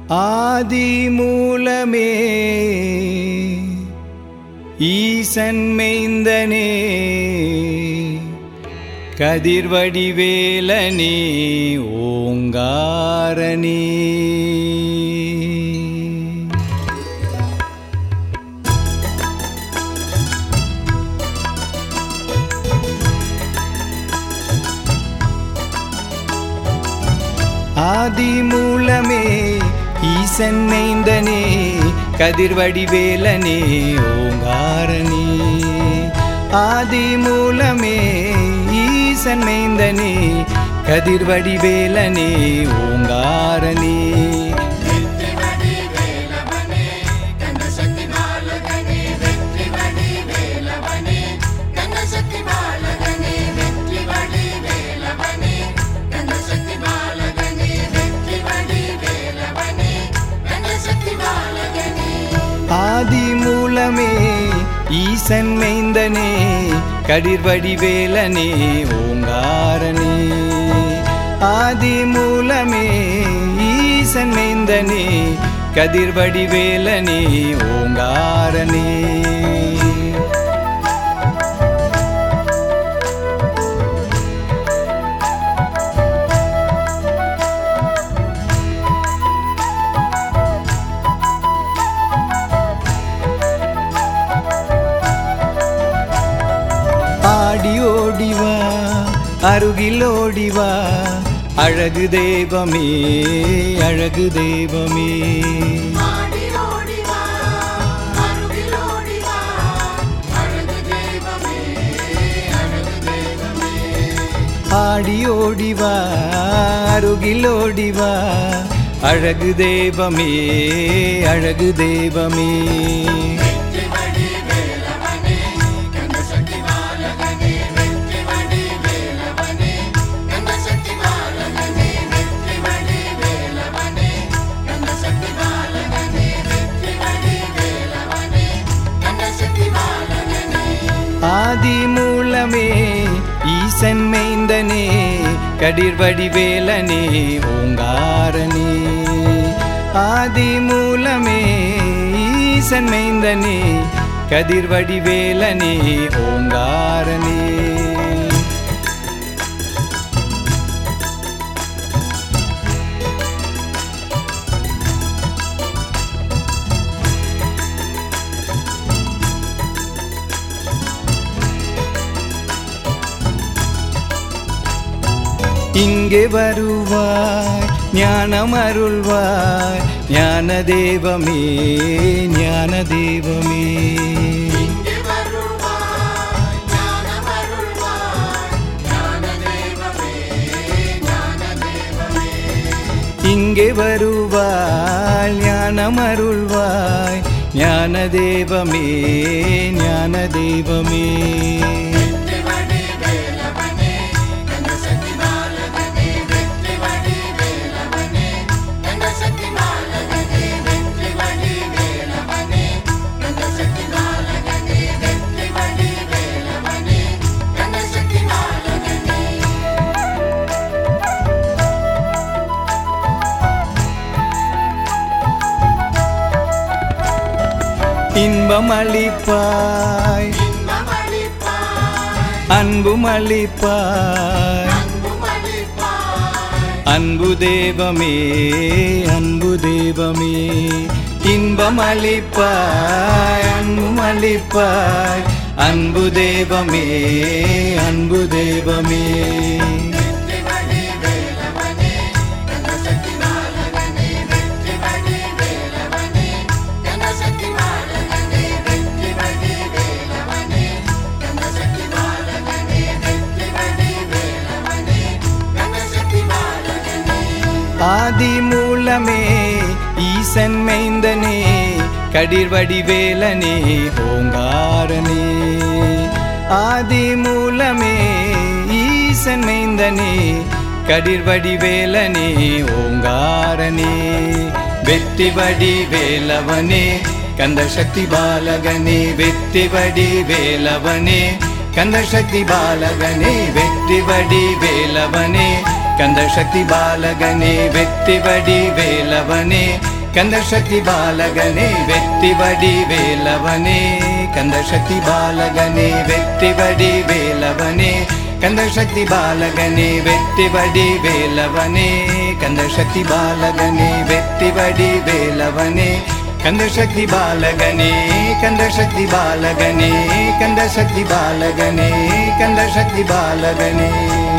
ஆதி மூலமே ஈசன் மெய்ந்தனே கதிர்வடிவேலனே ஓங்காரனே ஆதி மூலமே ஈசன் மெய்ந்தனே கதிர்வடிவேலனே ஓங்காரனே ஆதி மூலமே ஈசன் மெய்ந்தனே கதிர்வடிவேலனே ஓங்காரனே ஆதி மூலமே ஈசன் மெய்ந்தனே கதிர்வடிவேலனே ஓங்காரனே ஆதி மூலமே ஈசன் மெய்ந்தனே கதிர்வடிவேலனே ஓங்காரனே ஆடி ஓடிவா அருகில் ஓடிவா அழகு தெய்வமே அழகு தெய்வமே ஆடி ஓடிவா அருகில் ஓடிவா அழகு தெய்வமே அழகு தெய்வமே ஆதி மூலமே ஈசன் மெய்ந்தனே கதிர்வடிவேலனே ஓங்காரனே ஆதி மூலமே ஈசன் மெய்ந்தனே கதிர்வடிவேலனே ஓங்காரனே இங்கே வருவாய் ஞானம் அருள்வாய் ஞான தேவமே ஞான தேவமே இங்கே வருவாய் ஞானம் அருள்வாய் ஞான தேவமே ஞான தேவமே இன்பம் அளிப்பாய் அன்பும் அளிப்பாய் அன்பு தேவமே அன்பு தேவமே இன்பம் அளிப்பாய் அன்பும் அளிப்பாய் அன்பு தேவமே அன்பு தேவமே ஆதி மூலமே ஈசன் மைந்தனே கதிர்வடிவேலனே ஓங்காரனே ஆதி மூலமே ஈசன் மைந்தனே கதிர்வடிவேலனே ஓங்காரனே வெற்றி வடிவேலவனே கந்த சக்தி பாலகனே வெற்றி வடிவேலவனே கந்த சக்தி பாலகனே வெற்றி வடிவேலவனே கந்த சக்தி பாலகனே வெற்றி வடிவேலவனே கந்தசக்தி பாலகனே வெற்றி வடி வேலவனே கந்தசக்தி பாலகனே வெற்றி வடி வேலவனே கந்தசக்தி பாலகனே வெற்றி வடி வேலவனே கந்தசக்தி பாலகனே வெற்றி வடி வேலவனே கந்தசக்தி பாலகனே கந்தசக்தி பாலகனே கந்தசக்தி பாலகனே கந்தசக்தி பாலகனே